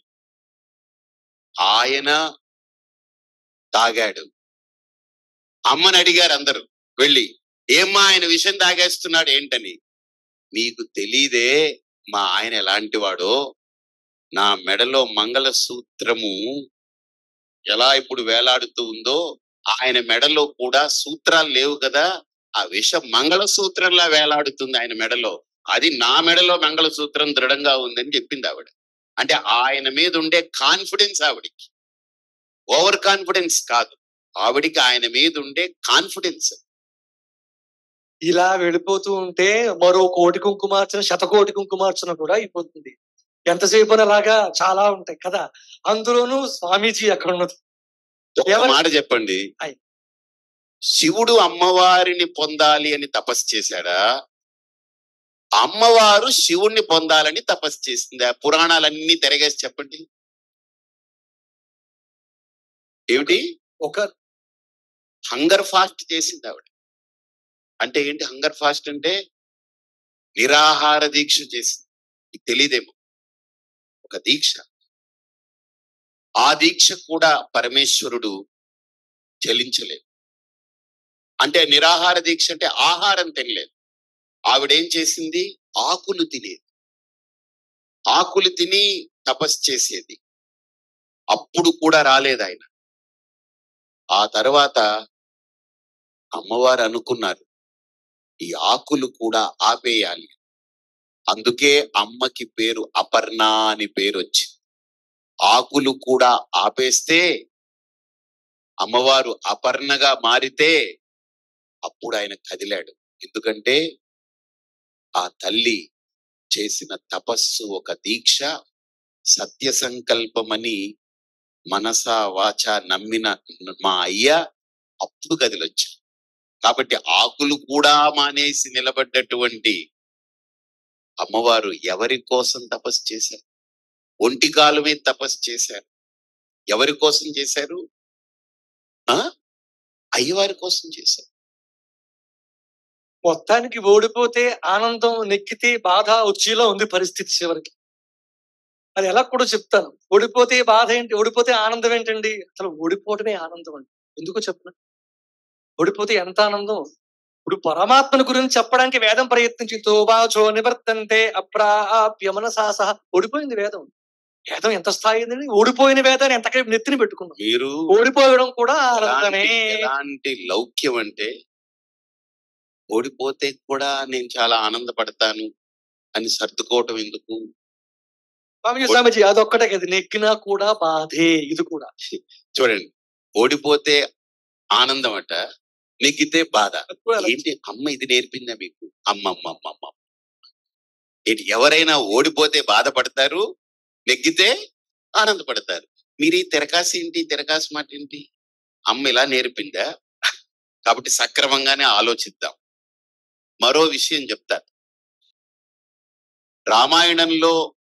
ఆయన తాగాడు అమ్మని అడిగారు అందరూ వెళ్ళి ఏమ్మా ఆయన విషయం తాగేస్తున్నాడు ఏంటని మీకు తెలీదే మా ఆయన ఎలాంటి వాడో నా మెడలో మంగళ సూత్రము ఎలా ఇప్పుడు వేలాడుతూ ఉందో ఆయన మెడలో కూడా సూత్రాలు లేవు కదా ఆ విష మంగళ సూత్రంలా వేలాడుతుంది ఆయన మెడలో అది నా మెడలో మంగళ సూత్రం దృఢంగా ఉందని చెప్పింది ఆవిడ అంటే ఆయన మీద ఉండే కాన్ఫిడెన్స్ ఆవిడికి ఓవర్ కాన్ఫిడెన్స్ కాదు ఆవిడికి ఆయన మీద ఉండే కాన్ఫిడెన్స్ ఇలా వెళ్ళిపోతూ ఉంటే మరో కోటి కుంకుమార్చన శతకోటి కుంకుమార్చన కూడా అయిపోతుంది ఎంతసేపు అలాగా చాలా ఉంటాయి కదా అందులోనూ స్వామీజీ అక్కడ ఉన్నది ఒక ఎవరు- మాట చెప్పండి అయ్. శివుడు అమ్మవారిని పొందాలి అని తపస్సు చేశాడా అమ్మవారు శివుణ్ణి పొందాలని తపస్సు చేసిందా పురాణాలన్నీ తిరగేసి చెప్పండి ఏమిటి ఒక హంగర్ ఫాస్ట్ చేసింది ఆవిడ అంటే ఏంటి హంగర్ ఫాస్ట్ అంటే నిరాహార దీక్ష చేసింది మీకు తెలియదేమో ఒక దీక్ష ఆ దీక్ష కూడా పరమేశ్వరుడు చెలించలేదు అంటే నిరాహార దీక్ష అంటే ఆహారం తినలేదు ఆవిడేం చేసింది ఆకులు తినేది ఆకులు తిని తపస్సు చేసేది అప్పుడు కూడా రాలేదు ఆయన ఆ తర్వాత అమ్మవారు అనుకున్నారు ఈ ఆకులు కూడా ఆపేయాలి అందుకే అమ్మకి పేరు అపర్ణ అని పేరు వచ్చింది ఆకులు కూడా ఆపేస్తే అమ్మవారు అపర్ణగా మారితే అప్పుడు ఆయన కదిలాడు ఎందుకంటే ఆ తల్లి చేసిన తపస్సు ఒక దీక్ష సత్య సంకల్పమని మనస వాచ నమ్మిన మా అయ్య అప్పుడు కదిలొచ్చాడు కాబట్టి ఆకులు కూడా మానేసి నిలబడ్డటువంటి అమ్మవారు ఎవరి కోసం తపస్సు చేశారు ఒంటి కాలమే తపస్సు చేశారు ఎవరి కోసం చేశారు ఆ అయ్యవారి కోసం చేశారు మొత్తానికి ఓడిపోతే ఆనందం నెక్కితే బాధ వచ్చేలా ఉంది పరిస్థితి చివరికి అది ఎలా కూడా చెప్తాను ఓడిపోతే బాధ ఏంటి ఓడిపోతే ఆనందం ఏంటండి అసలు ఓడిపోవటమే ఆనందం అండి ఎందుకో చెప్పను ఓడిపోతే ఎంత ఆనందం ఇప్పుడు పరమాత్మను గురించి చెప్పడానికి వేదం ప్రయత్నించి తోబాచో నివర్తంతే అప్రాప్య మనసాసహ ఓడిపోయింది వేదం వేదం ఎంత స్థాయి ఉందండి ఓడిపోయిన వేదాన్ని ఎంతకైపు నెత్తిని పెట్టుకున్నాం మీరు ఓడిపోవడం కూడా ఆనందమే ఎలాంటి ఎలాంటి లౌక్యం అంటే ఓడిపోతే కూడా నేను చాలా ఆనందపడతాను అని సర్దుకోవటం ఎందుకు స్వామిజీ స్వామిజీ అదొక్కటే కదా నెక్కినా కూడా బాధే ఇది కూడా చూడండి ఓడిపోతే ఆనందం అట నెగ్గితే బాధ తక్కువ అలా ఏంటి అమ్మ ఇది నేర్పిందా మీకు అమ్మమ్మ అమ్మమ్మ ఏంటి ఎవరైనా ఓడిపోతే బాధపడతారు నెగ్గితే ఆనందపడతారు మీరు ఈ తిరకాసు ఏంటి తిరకాసు మాట ఏంటి అమ్మ ఇలా నేర్పిందా కాబట్టి సక్రమంగానే ఆలోచిద్దాం మరో విషయం చెప్తా రామాయణంలో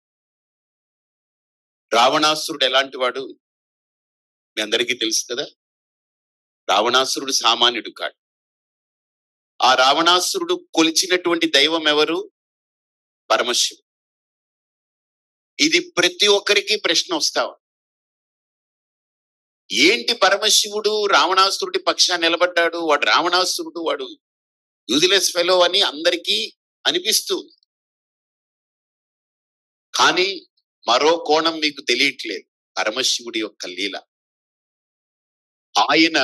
రావణాసురుడు ఎలాంటి వాడు మీ అందరికీ తెలుసు కదా రావణాసురుడు సామాన్యుడు కాడు ఆ రావణాసురుడు కొలిచినటువంటి దైవం ఎవరు పరమశివుడు ఇది ప్రతి ఒక్కరికి ప్రశ్న వస్తావు ఏంటి పరమశివుడు రావణాసురుడి పక్షాన్ని నిలబడ్డాడు వాడు రావణాసురుడు వాడు యూజ్లెస్ ఫెలో అని అందరికీ అనిపిస్తూ కానీ మరో కోణం మీకు తెలియట్లేదు పరమశివుడి యొక్క లీల ఆయన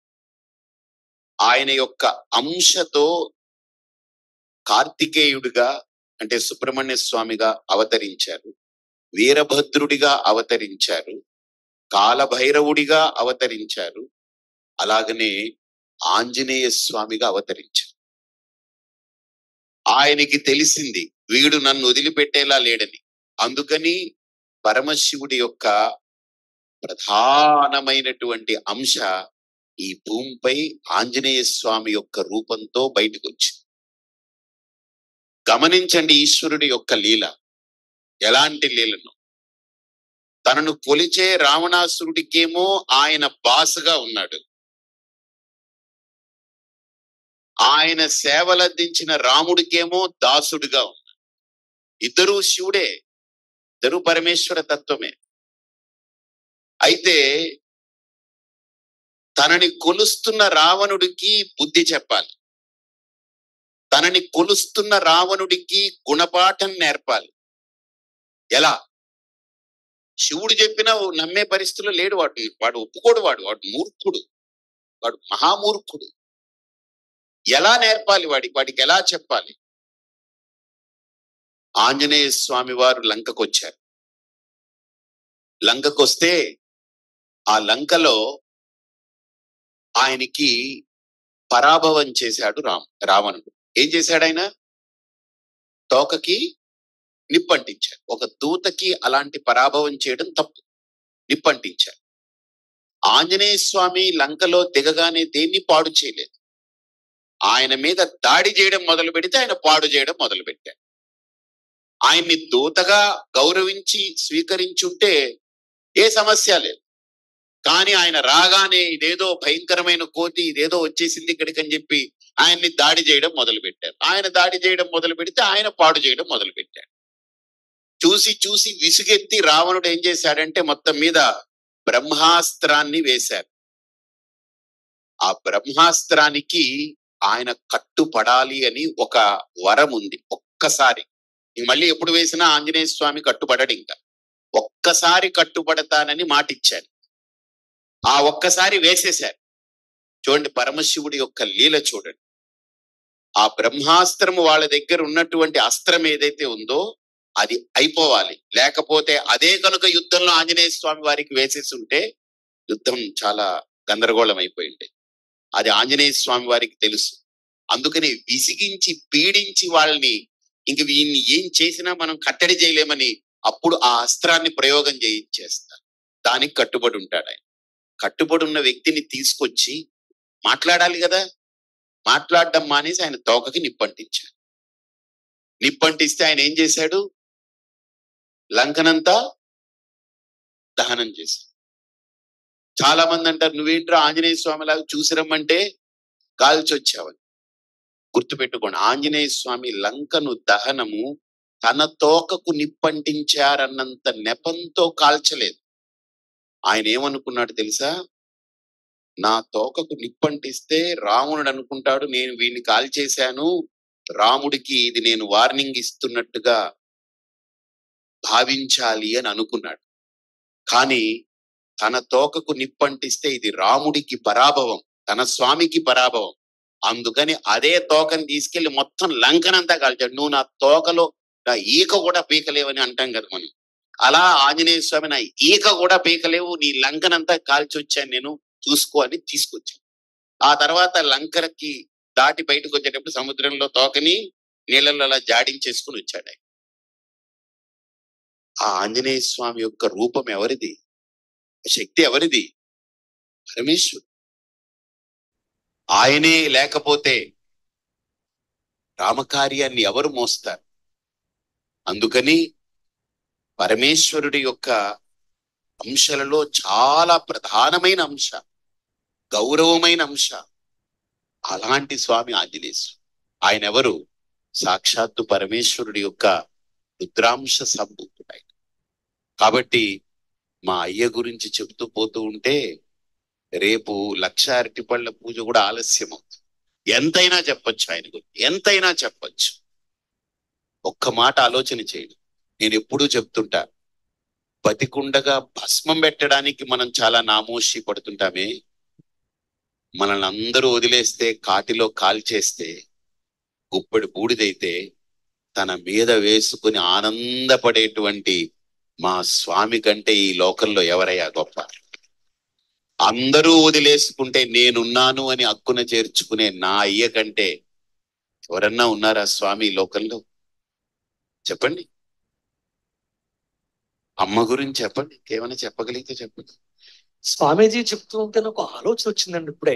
ఆయన యొక్క అంశతో కార్తికేయుడిగా అంటే సుబ్రహ్మణ్య స్వామిగా అవతరించారు వీరభద్రుడిగా అవతరించారు కాలభైరవుడిగా అవతరించారు అలాగనే ఆంజనేయ స్వామిగా అవతరించారు ఆయనకి తెలిసింది వీడు నన్ను వదిలిపెట్టేలా లేడని అందుకని పరమశివుడి యొక్క ప్రధానమైనటువంటి అంశ ఈ భూమిపై ఆంజనేయ స్వామి యొక్క రూపంతో బయటకు వచ్చింది గమనించండి ఈశ్వరుడి యొక్క లీల ఎలాంటి లీలను తనను కొలిచే రావణాసురుడికేమో ఆయన బాసగా ఉన్నాడు ఆయన సేవలందించిన రాముడికేమో దాసుడిగా ఉన్నాడు ఇద్దరు శివుడే ఇద్దరు పరమేశ్వర తత్వమే అయితే తనని కొలుస్తున్న రావణుడికి బుద్ధి చెప్పాలి తనని కొలుస్తున్న రావణుడికి గుణపాఠం నేర్పాలి ఎలా శివుడు చెప్పినా నమ్మే పరిస్థితిలో లేడు వాడు వాడు ఒప్పుకోడు వాడు వాడు మూర్ఖుడు వాడు మహామూర్ఖుడు ఎలా నేర్పాలి వాడికి వాడికి ఎలా చెప్పాలి ఆంజనేయ స్వామి వారు లంకకు వచ్చారు లంకకు వస్తే ఆ లంకలో ఆయనకి పరాభవం చేశాడు రామ్ రావణుడు ఏం చేశాడు ఆయన తోకకి నిప్పంటించారు ఒక దూతకి అలాంటి పరాభవం చేయడం తప్పు నిప్పంటించారు ఆంజనేయ స్వామి లంకలో దిగగానే దేన్ని పాడు చేయలేదు ఆయన మీద దాడి చేయడం మొదలు పెడితే ఆయన పాడు చేయడం మొదలు పెట్టారు ఆయన్ని దూతగా గౌరవించి స్వీకరించుంటే ఏ సమస్య లేదు కానీ ఆయన రాగానే ఇదేదో భయంకరమైన కోతి ఇదేదో వచ్చేసింది ఇక్కడికి అని చెప్పి ఆయన్ని దాడి చేయడం మొదలు పెట్టారు ఆయన దాడి చేయడం మొదలు పెడితే ఆయన పాడు చేయడం మొదలు పెట్టాడు చూసి చూసి విసుగెత్తి రావణుడు ఏం చేశాడంటే మొత్తం మీద బ్రహ్మాస్త్రాన్ని వేశారు ఆ బ్రహ్మాస్త్రానికి ఆయన కట్టుపడాలి అని ఒక వరం ఉంది ఒక్కసారి ఇంక మళ్ళీ ఎప్పుడు వేసినా ఆంజనేయ స్వామి కట్టుబడడు ఇంకా ఒక్కసారి కట్టుబడతానని మాటిచ్చారు ఆ ఒక్కసారి వేసేశారు చూడండి పరమశివుడి యొక్క లీల చూడండి ఆ బ్రహ్మాస్త్రము వాళ్ళ దగ్గర ఉన్నటువంటి అస్త్రం ఏదైతే ఉందో అది అయిపోవాలి లేకపోతే అదే కనుక యుద్ధంలో ఆంజనేయ స్వామి వారికి వేసేసి ఉంటే యుద్ధం చాలా గందరగోళం అయిపోయింది అది ఆంజనేయ స్వామి వారికి తెలుసు అందుకని విసిగించి పీడించి వాళ్ళని ఇంక వీళ్ళని ఏం చేసినా మనం కట్టడి చేయలేమని అప్పుడు ఆ అస్త్రాన్ని ప్రయోగం చేయించేస్తారు దానికి కట్టుబడి ఉంటాడు ఆయన కట్టుబడి ఉన్న వ్యక్తిని తీసుకొచ్చి మాట్లాడాలి కదా మాట్లాడడం మానేసి ఆయన తోకకి నిప్పంటించాడు నిప్పంటిస్తే ఆయన ఏం చేశాడు లంకనంతా దహనం చేశాడు చాలా మంది అంటారు నువ్వేంట్రా ఆంజనేయ స్వామి లాగా చూసి రమ్మంటే కాల్చి వచ్చావని గుర్తుపెట్టుకోండి ఆంజనేయ స్వామి లంకను దహనము తన తోకకు నిప్పంటించారన్నంత నెపంతో కాల్చలేదు ఆయన ఏమనుకున్నాడు తెలుసా నా తోకకు నిప్పంటిస్తే రావణుడు అనుకుంటాడు నేను వీడిని కాల్చేశాను రాముడికి ఇది నేను వార్నింగ్ ఇస్తున్నట్టుగా భావించాలి అని అనుకున్నాడు కానీ తన తోకకు నిప్పంటిస్తే ఇది రాముడికి పరాభవం తన స్వామికి పరాభవం అందుకని అదే తోకని తీసుకెళ్లి మొత్తం లంకనంతా కాల్చాడు నువ్వు నా తోకలో నా ఈక కూడా పీకలేవని అంటాం కదా మనం అలా ఆంజనేయ స్వామి నా ఈక కూడా పీకలేవు నీ లంకనంతా కాల్చి వచ్చాను నేను చూసుకో అని తీసుకొచ్చాను ఆ తర్వాత లంకరకి దాటి బయటకు వచ్చేటప్పుడు సముద్రంలో తోకని నీళ్ళలో అలా జాడించేసుకుని వచ్చాడు ఆయన ఆ ఆంజనేయ స్వామి యొక్క రూపం ఎవరిది శక్తి ఎవరిది పరమేశ్వరు ఆయనే లేకపోతే రామకార్యాన్ని ఎవరు మోస్తారు అందుకని పరమేశ్వరుడి యొక్క అంశాలలో చాలా ప్రధానమైన అంశ గౌరవమైన అంశ అలాంటి స్వామి ఆంజనేశ్వరు ఆయన ఎవరు సాక్షాత్తు పరమేశ్వరుడి యొక్క రుద్రాంశ సంభూతుడు ఆయన కాబట్టి మా అయ్య గురించి చెబుతూ పోతూ ఉంటే రేపు లక్ష అరటిపళ్ళ పూజ కూడా ఆలస్యం అవుతుంది ఎంతైనా చెప్పొచ్చు ఆయన గురించి ఎంతైనా చెప్పొచ్చు ఒక్క మాట ఆలోచన చేయండి నేను ఎప్పుడూ చెప్తుంటా బతికుండగా భస్మం పెట్టడానికి మనం చాలా నామోషి పడుతుంటామే మనల్ని అందరూ వదిలేస్తే కాటిలో కాల్చేస్తే గుప్పెడు బూడిదైతే తన మీద వేసుకుని ఆనందపడేటువంటి మా స్వామి కంటే ఈ లోకంలో ఎవరయ్యా గొప్ప అందరూ వదిలేసుకుంటే నేనున్నాను అని అక్కున చేర్చుకునే నా అయ్య కంటే ఎవరన్నా ఉన్నారా స్వామి ఈ లోకంలో చెప్పండి అమ్మ గురించి చెప్పండి ఏమైనా చెప్పగలిగితే చెప్పండి స్వామీజీ చెప్తూ ఉంటే నాకు ఆలోచన వచ్చిందండి ఇప్పుడే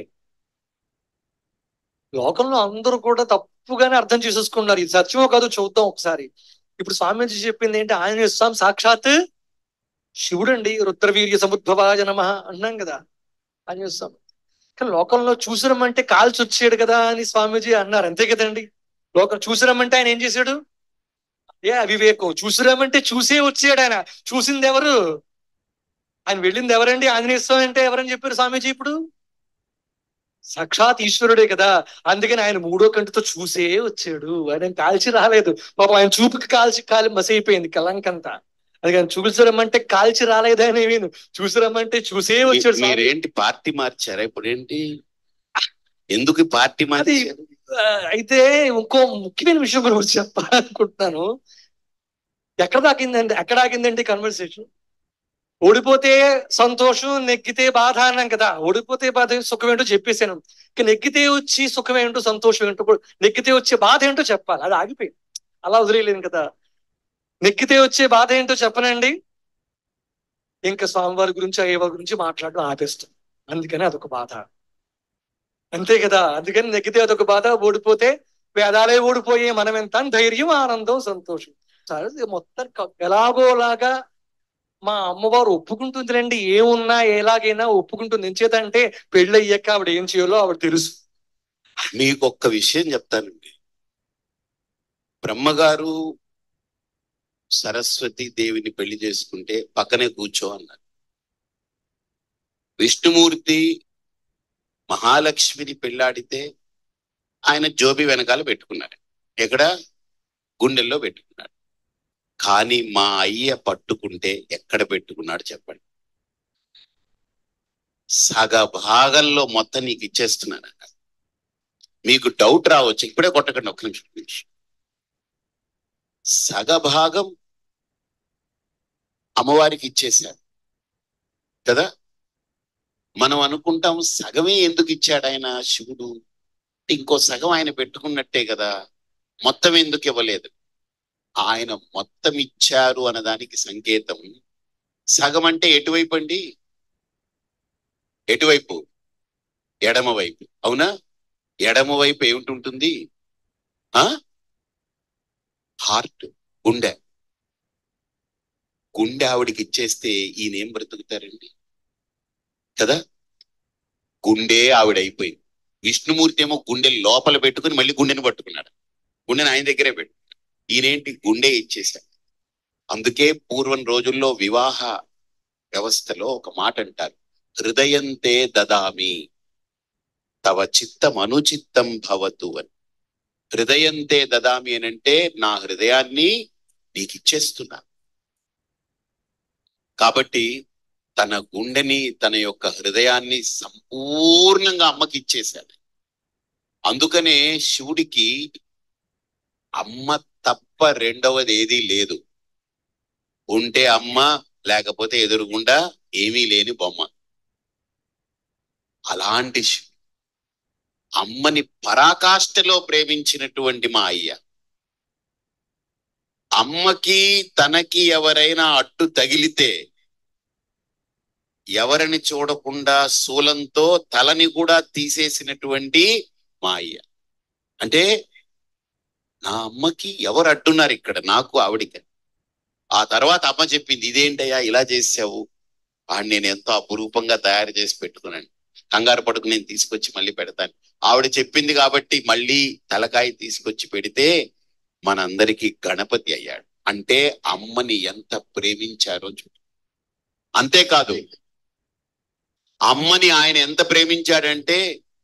లోకంలో అందరూ కూడా తప్పుగానే అర్థం చేసేసుకున్నారు ఇది సత్యమో కాదో చూద్దాం ఒకసారి ఇప్పుడు స్వామీజీ చెప్పింది ఏంటి ఆంజనేయ స్వామి సాక్షాత్ శివుడండి రుద్రవీర్య సముద్భవాయ నమ అన్నాం కదా ఆంజనేయ స్వామి కానీ లోకంలో చూసిరమ్మంటే కాల్చి వచ్చాడు కదా అని స్వామీజీ అన్నారు అంతే కదండి లోకం చూసిరమ్మంటే ఆయన ఏం చేశాడు ఏ అవివేకం చూసిరమ్మంటే చూసే వచ్చాడు ఆయన చూసింది ఎవరు ఆయన వెళ్ళింది ఎవరండి ఆంజనేయ స్వామి అంటే ఎవరని చెప్పారు స్వామీజీ ఇప్పుడు సాక్షాత్ ఈశ్వరుడే కదా అందుకని ఆయన మూడో కంటితో చూసే వచ్చాడు ఆయన కాల్చి రాలేదు పాపం ఆయన చూపుకి కాల్చి కాలి మసైపోయింది కలంకంతా అందుకని చూసిరమ్మంటే కాల్చి రాలేదని నేను చూసిరమ్మంటే చూసే వచ్చాడు స్వామి. మీరేంటి పార్టీ మార్చారా ఇప్పుడు ఏంటి ఎందుకు ఈ పార్టీ అది మార్చారు ఆ, అయితే ఇంకో ముఖ్యమైన విషయం గురించి చెప్పాలనుకుంటున్నాను ఎక్కడ దాకిందండి ఎక్కడ ఆగిందండి కన్వర్సేషన్ ఓడిపోతే సంతోషం నెగ్గితే బాధ అన్నాం కదా ఓడిపోతే బాధ సుఖం ఏంటో చెప్పేశాను ఇక నెగ్గితే వచ్చి సుఖం ఏంటో సంతోషం ఏంటో కూడా నెగ్గితే వచ్చే బాధ ఏంటో చెప్పాలి అది ఆగిపోయింది అలా వదిలేయలేను కదా నెగ్గితే వచ్చే బాధ ఏంటో చెప్పనండి ఇంకా స్వామివారి గురించి అయ్యవారి గురించి మాట్లాడడం ఆపేస్తాం అందుకని అదొక బాధ అంతే కదా అందుకని నెగ్గితే అదొక బాధ ఓడిపోతే వేదాలే ఓడిపోయే మనం ఎంత అని ధైర్యం ఆనందం సంతోషం సరే ఇది మొత్తం క- ఎలాగోలాగా మా అమ్మవారు ఒప్పుకుంటుందిలేండి ఏమున్నా ఎలాగైనా ఒప్పుకుంటుంది ఎంచేత అంటే పెళ్ళి అయ్యాక ఆవిడ ఏం చేయాలో ఆవిడ తెలుసు మీకు ఒక్క విషయం చెప్తానండి బ్రహ్మగారు సరస్వతి దేవిని పెళ్లి చేసుకుంటే పక్కనే కూర్చో అన్నారు విష్ణుమూర్తి మహాలక్ష్మిని పెళ్ళాడితే ఆయన జోబి వెనకాల పెట్టుకున్నాడు ఎక్కడ గుండెల్లో పెట్టుకున్నాడు కానీ మా అయ్య పట్టుకుంటే ఎక్కడ పెట్టుకున్నాడు చెప్పండి సగ భాగంలో మొత్తం నీకు ఇచ్చేస్తున్నాను మీకు డౌట్ రావచ్చు ఇప్పుడే కొట్టకండి ఒక్క నిమిషం ఒక్క నిమిషం సగభాగం అమ్మవారికి ఇచ్చేశారు కదా మనం అనుకుంటాం సగమే ఎందుకు ఇచ్చాడు ఆయన శివుడు ఇంకో సగం ఆయన పెట్టుకున్నట్టే కదా మొత్తం ఎందుకు ఇవ్వలేదు ఆయన మొత్తం ఇచ్చారు అన్నదానికి సంకేతం సగం అంటే ఎటువైపు అండి ఎటువైపు ఎడమ వైపు అవునా ఎడమ వైపు ఏమిటి ఆ హార్ట్ గుండె గుండె ఆవిడికి ఇచ్చేస్తే ఈయన ఏం బ్రతుకుతారండి కదా గుండె ఆవిడ అయిపోయింది విష్ణుమూర్తి ఏమో గుండె లోపల పెట్టుకుని మళ్ళీ గుండెని పట్టుకున్నాడు గుండెని ఆయన దగ్గరే పెట్టు ఈయనేంటి గుండె ఇచ్చేశాడు అందుకే పూర్వం రోజుల్లో వివాహ వ్యవస్థలో ఒక మాట అంటారు హృదయంతే దదామి తవ చిత్తం అనుచిత్తం భవతు అని హృదయంతే దదామి అని అంటే నా హృదయాన్ని నీకు ఇచ్చేస్తున్నా కాబట్టి తన గుండెని తన యొక్క హృదయాన్ని సంపూర్ణంగా అమ్మకి ఇచ్చేశాడు అందుకనే శివుడికి అమ్మ తప్ప రెండవది ఏదీ లేదు ఉంటే అమ్మ లేకపోతే ఎదురుగుండా ఏమీ లేని బొమ్మ అలాంటి శివుడు అమ్మని పరాకాష్ఠలో ప్రేమించినటువంటి మా అయ్య అమ్మకి తనకి ఎవరైనా అట్టు తగిలితే ఎవరిని చూడకుండా శూలంతో తలని కూడా తీసేసినటువంటి మా అయ్య అంటే నా అమ్మకి ఎవరు అడ్డున్నారు ఇక్కడ నాకు ఆవిడికి ఆ తర్వాత అమ్మ చెప్పింది ఇదేంటయ్యా ఇలా చేసావు వాడిని నేను ఎంతో అపురూపంగా తయారు చేసి పెట్టుకున్నాను కంగారు పడుకు నేను తీసుకొచ్చి మళ్ళీ పెడతాను ఆవిడ చెప్పింది కాబట్టి మళ్ళీ తలకాయ తీసుకొచ్చి పెడితే మనందరికీ గణపతి అయ్యాడు అంటే అమ్మని ఎంత ప్రేమించారో చూడు అంతేకాదు అమ్మని ఆయన ఎంత ప్రేమించాడంటే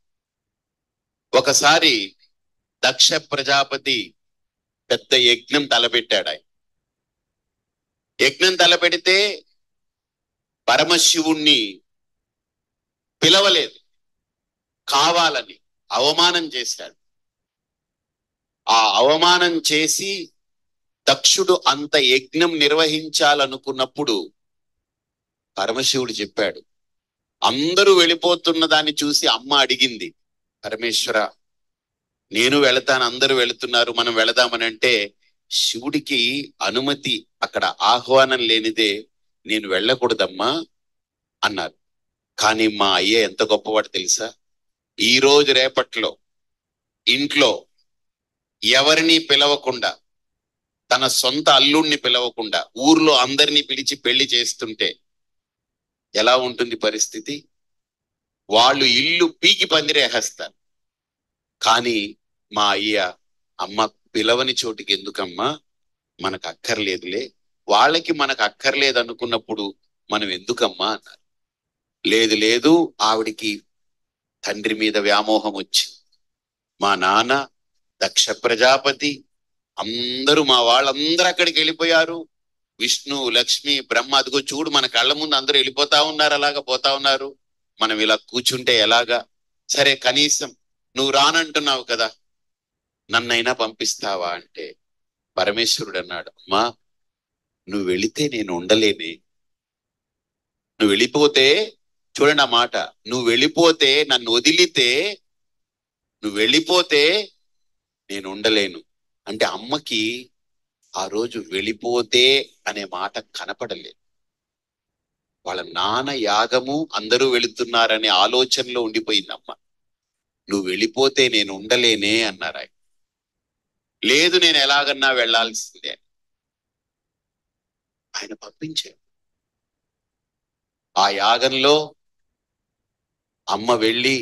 ఒకసారి దక్ష ప్రజాపతి పెద్ద యజ్ఞం తలపెట్టాడు ఆయన యజ్ఞం తలపెడితే పరమశివుణ్ణి పిలవలేదు కావాలని అవమానం చేశాడు ఆ అవమానం చేసి దక్షుడు అంత యజ్ఞం నిర్వహించాలనుకున్నప్పుడు పరమశివుడు చెప్పాడు అందరూ వెళ్ళిపోతున్న దాన్ని చూసి అమ్మ అడిగింది పరమేశ్వర నేను వెళతాను అందరూ వెళుతున్నారు మనం వెళదామని అంటే శివుడికి అనుమతి అక్కడ ఆహ్వానం లేనిదే నేను వెళ్ళకూడదమ్మా అన్నారు కానీ మా అయ్య ఎంత గొప్పవాడు తెలుసా ఈ రోజు రేపట్లో ఇంట్లో ఎవరిని పిలవకుండా తన సొంత అల్లుణ్ణి పిలవకుండా ఊర్లో అందరినీ పిలిచి పెళ్లి చేస్తుంటే ఎలా ఉంటుంది పరిస్థితి వాళ్ళు ఇల్లు పీకి పందిరేసేస్తారు కానీ మా అయ్య అమ్మ పిలవని చోటికి ఎందుకమ్మా మనకు అక్కర్లేదులే వాళ్ళకి మనకు అక్కర్లేదు అనుకున్నప్పుడు మనం ఎందుకమ్మా అన్నారు లేదు లేదు ఆవిడికి తండ్రి మీద వ్యామోహం వచ్చింది మా నాన్న దక్ష ప్రజాపతి అందరూ మా వాళ్ళందరూ అక్కడికి వెళ్ళిపోయారు విష్ణు లక్ష్మి బ్రహ్మ అదిగో చూడు మన కళ్ళ ముందు అందరూ వెళ్ళిపోతా ఉన్నారు అలాగా పోతా ఉన్నారు మనం ఇలా కూర్చుంటే ఎలాగా సరే కనీసం నువ్వు రానంటున్నావు కదా నన్నైనా పంపిస్తావా అంటే పరమేశ్వరుడు అన్నాడు అమ్మా నువ్వు వెళితే నేను ఉండలేనే నువ్వు వెళ్ళిపోతే చూడండి ఆ మాట నువ్వు వెళ్ళిపోతే నన్ను వదిలితే నువ్వు వెళ్ళిపోతే నేను ఉండలేను అంటే అమ్మకి ఆ రోజు వెళ్ళిపోతే అనే మాట కనపడలేదు వాళ్ళ నాన్న యాగము అందరూ వెళుతున్నారనే ఆలోచనలో ఉండిపోయింది అమ్మ నువ్వు వెళ్ళిపోతే నేను ఉండలేనే అన్నారు ఆయన లేదు నేను ఎలాగన్నా వెళ్ళాల్సిందే అని. ఆయన పంపించారు ఆ యాగంలో అమ్మ వెళ్ళి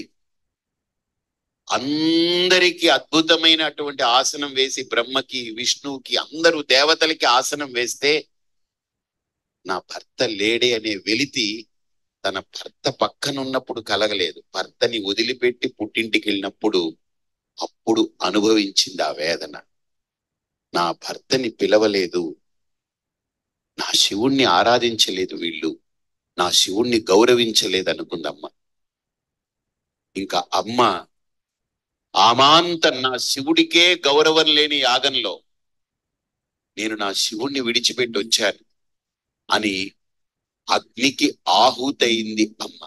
అందరికీ అద్భుతమైనటువంటి ఆసనం వేసి బ్రహ్మకి విష్ణువుకి అందరూ దేవతలకి ఆసనం వేస్తే నా భర్త లేడే అనే వెలితి తన భర్త పక్కనున్నప్పుడు కలగలేదు భర్తని వదిలిపెట్టి పుట్టింటికి వెళ్ళినప్పుడు అప్పుడు అనుభవించింది ఆ వేదన నా భర్తని పిలవలేదు నా శివుణ్ణి ఆరాధించలేదు వీళ్ళు నా శివుణ్ణి గౌరవించలేదు అనుకుందమ్మ ఇంకా అమ్మ ఆమాంత నా శివుడికే గౌరవం లేని యాగంలో నేను నా శివుణ్ణి విడిచిపెట్టి వచ్చాను అని అగ్నికి ఆహుతయింది అమ్మ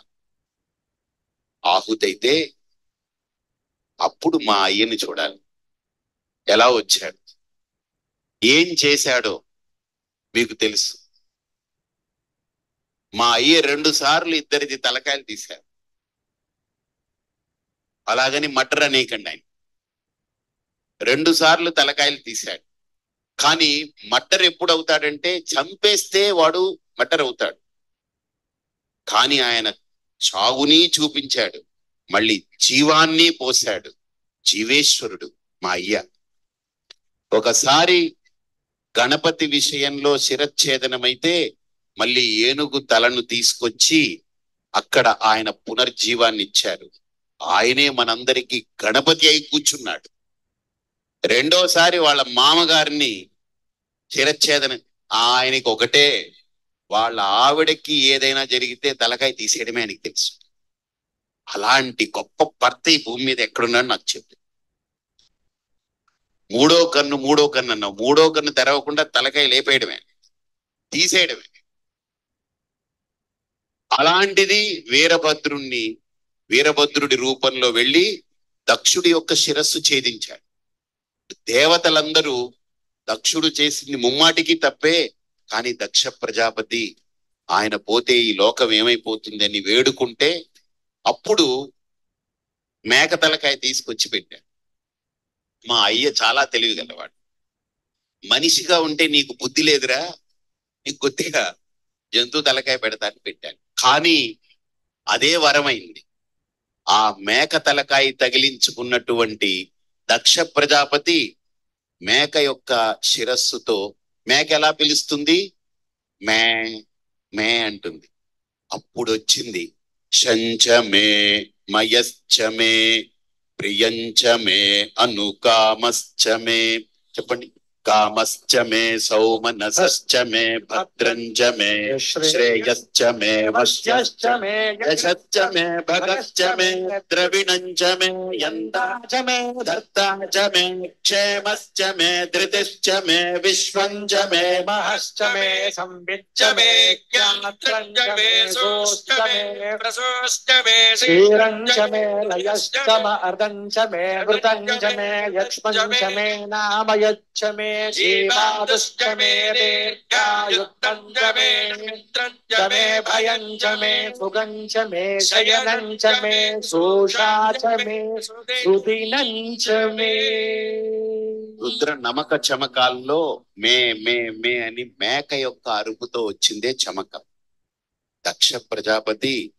ఆహుతైతే అప్పుడు మా అయ్యని చూడాలి ఎలా వచ్చాడు ఏం చేశాడో మీకు తెలుసు మా అయ్య రెండు సార్లు ఇద్దరిది తలకాయలు తీశారు అలాగని మటర్ అనేకండి ఆయన రెండు సార్లు తలకాయలు తీశాడు కానీ మట్టర్ ఎప్పుడు అవుతాడంటే చంపేస్తే వాడు మట్టర్ అవుతాడు కానీ ఆయన చావుని చూపించాడు మళ్ళీ జీవాన్ని పోశాడు జీవేశ్వరుడు మా అయ్య ఒకసారి గణపతి విషయంలో శిరచ్ఛేదనమైతే మళ్ళీ ఏనుగు తలను తీసుకొచ్చి అక్కడ ఆయన పునర్జీవాన్ని ఇచ్చారు ఆయనే మనందరికీ గణపతి అయి కూర్చున్నాడు రెండోసారి వాళ్ళ మామగారిని శిరచ్ఛేదన ఆయనకి ఒకటే వాళ్ళ ఆవిడకి ఏదైనా జరిగితే తలకాయ తీసేయడమే ఆయనకి తెలుసు అలాంటి గొప్ప భర్త ఈ భూమి మీద ఎక్కడున్నాడు నాకు చెప్పు మూడో కన్ను మూడో కన్ను అన్నావు మూడో కన్ను తెరవకుండా తలకాయ లేపేయడమే తీసేయడమే అలాంటిది వీరభద్రుణ్ణి వీరభద్రుడి రూపంలో వెళ్ళి దక్షుడి యొక్క శిరస్సు ఛేదించాడు దేవతలందరూ దక్షుడు చేసింది ముమ్మాటికి తప్పే కానీ దక్ష ప్రజాపతి ఆయన పోతే ఈ లోకం ఏమైపోతుంది అని వేడుకుంటే అప్పుడు మేక తలకాయ తీసుకొచ్చి పెట్టాడు మా అయ్య చాలా తెలివి గలవాడు మనిషిగా ఉంటే నీకు బుద్ధి లేదురా నీకు కొద్దిగా జంతు తలకాయ పెడతాను పెట్టాను కానీ అదే వరమైంది ఆ మేక తలకాయ తగిలించుకున్నటువంటి దక్ష ప్రజాపతి మేక యొక్క శిరస్సుతో మేక ఎలా పిలుస్తుంది మే మే అంటుంది అప్పుడు వచ్చింది శంచమే మయశ్చమే ప్రియంచమే అనుకామశ్చమే చెప్పండి కామశ్చమే సౌమనసశ్చమే భద్రంచమే శ్రేయశ్చమే వశ్యశ్చమే యశశ్చమే భగశ్చమే ద్రవిణంచమే యంతాచమే దత్తాచమే క్షేమశ్చమే ధృతిశ్చమే విశ్వంచమే మహశ్చమే సంవిచ్చమే జ్ఞాత్రంచమే సోష్టమే ప్రసోష్టమే క్షీరంచమే లయశ్చమ అర్ధంచమే ఘృతంచమే యక్ష్మంచమే నామయచ్చమే జీవాదుష్టమే దీర్ఘాయుక్తంచమే చమే భయంచమే సుగంచమే శయనంచమే సోషాచమే సుదినంచమే రుద్ర నమక చమకాల్లో మే మే మే అని మేక యొక్క అరుపుతో వచ్చిందే చమకం దక్ష ప్రజాపతి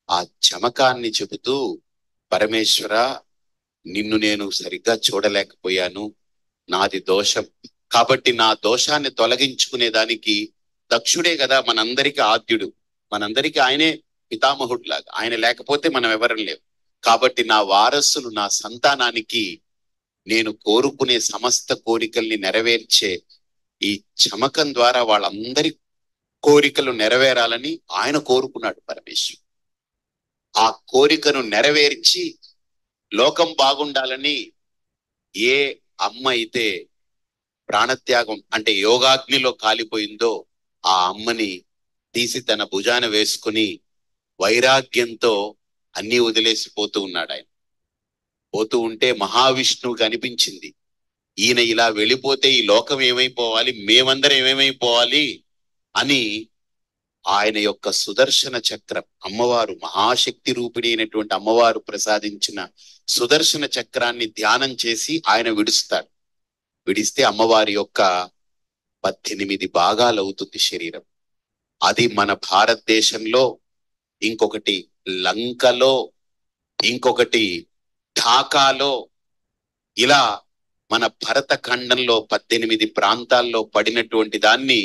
ఆ చమకాన్ని చెబుతూ పరమేశ్వర నిన్ను నేను సరిగ్గా చూడలేకపోయాను నాది దోషం కాబట్టి నా దోషాన్ని తొలగించుకునే దానికి దక్షుడే కదా మనందరికి ఆద్యుడు మనందరికి ఆయనే పితామహుడు లాగా ఆయన లేకపోతే మనం ఎవరం లేవు కాబట్టి నా వారసులు నా సంతానానికి నేను కోరుకునే సమస్త కోరికల్ని నెరవేర్చే ఈ చమకం ద్వారా వాళ్ళందరి కోరికలు నెరవేరాలని ఆయన కోరుకున్నాడు పరమేశ్వరుడు ఆ కోరికను నెరవేర్చి లోకం బాగుండాలని ఏ అమ్మ అయితే ప్రాణత్యాగం అంటే యోగాగ్నిలో కాలిపోయిందో ఆ అమ్మని తీసి తన భుజాన వేసుకుని వైరాగ్యంతో అన్ని వదిలేసిపోతూ ఉన్నాడు ఆయన పోతూ ఉంటే మహావిష్ణువుకి అనిపించింది ఈయన ఇలా వెళ్ళిపోతే ఈ లోకం ఏమైపోవాలి మేమందరం ఏమేమైపోవాలి అని ఆయన యొక్క సుదర్శన చక్రం అమ్మవారు మహాశక్తి రూపిణి అయినటువంటి అమ్మవారు ప్రసాదించిన సుదర్శన చక్రాన్ని ధ్యానం చేసి ఆయన విడుస్తాడు విడిస్తే అమ్మవారి యొక్క పద్దెనిమిది భాగాలు అవుతుంది శరీరం అది మన భారతదేశంలో ఇంకొకటి లంకలో ఇంకొకటి ఢాకాలో ఇలా మన భరత ఖండంలో పద్దెనిమిది ప్రాంతాల్లో పడినటువంటి దాన్ని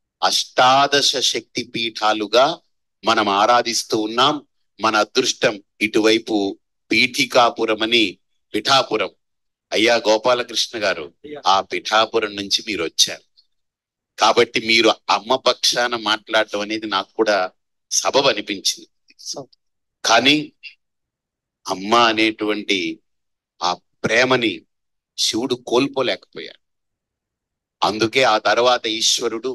అష్టాదశ శక్తి పీఠాలుగా మనం ఆరాధిస్తూ ఉన్నాం మన అదృష్టం ఇటువైపు పీఠికాపురం అని పిఠాపురం అయ్యా గోపాలకృష్ణ గారు అయ్యా. ఆ పిఠాపురం నుంచి మీరు వచ్చారు కాబట్టి మీరు అమ్మ పక్షాన మాట్లాడటం అనేది నాకు కూడా సబబ్ అనిపించింది కానీ అమ్మ అనేటువంటి ఆ ప్రేమని శివుడు కోల్పోలేకపోయాడు అందుకే ఆ తర్వాత ఈశ్వరుడు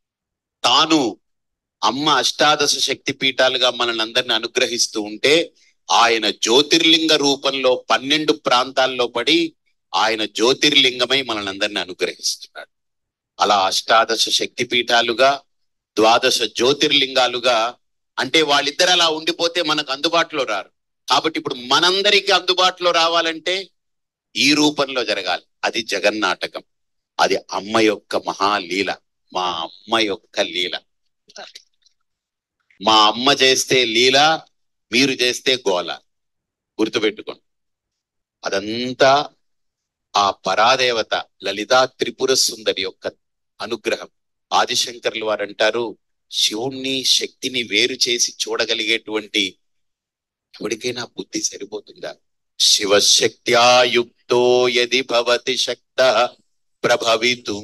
తాను అమ్మ అష్టాదశ శక్తి పీఠాలుగా మనల్ని అందరిని అనుగ్రహిస్తూ ఉంటే ఆయన జ్యోతిర్లింగ రూపంలో పన్నెండు ప్రాంతాల్లో పడి ఆయన జ్యోతిర్లింగమై మనల్ని అందరిని అనుగ్రహిస్తున్నాడు అలా అష్టాదశ శక్తి పీఠాలుగా ద్వాదశ జ్యోతిర్లింగాలుగా అంటే వాళ్ళిద్దరు అలా ఉండిపోతే మనకు అందుబాటులో రారు కాబట్టి ఇప్పుడు మనందరికీ అందుబాటులో రావాలంటే ఈ రూపంలో జరగాలి అది జగన్నాటకం అది అమ్మ యొక్క మహాలీల మా అమ్మ యొక్క లీల మా అమ్మ చేస్తే లీల మీరు చేస్తే గోల గుర్తుపెట్టుకోండి అదంతా ఆ పరాదేవత లలితా త్రిపుర సుందరి యొక్క అనుగ్రహం ఆదిశంకర్లు వారు అంటారు శివుణ్ణి శక్తిని వేరు చేసి చూడగలిగేటువంటి ఎవరికైనా బుద్ధి సరిపోతుందా శివశక్త్యాయుక్తో యది భవతి శక్త ప్రభవితుం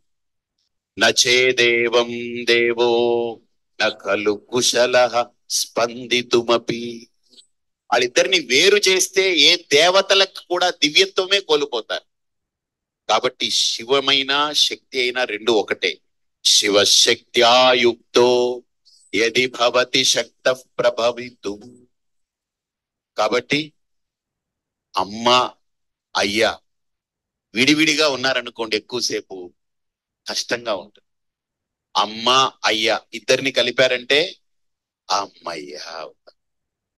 నచేదేవం దేవో నకలు కుశల స్పందితుమపి వాళ్ళిద్దరిని వేరు చేస్తే ఏ దేవతలకు కూడా దివ్యత్వమే కోల్పోతారు కాబట్టి శివమైన శక్తి అయినా రెండు ఒకటే శివశక్త్యాయుక్తో యది భవతి శక్త ప్రభవితు కాబట్టి అమ్మ అయ్యా విడివిడిగా ఉన్నారనుకోండి ఎక్కువసేపు కష్టంగా ఉంటుంది అమ్మ అయ్యా ఇద్దరిని కలిపారంటే అమ్మయ్యా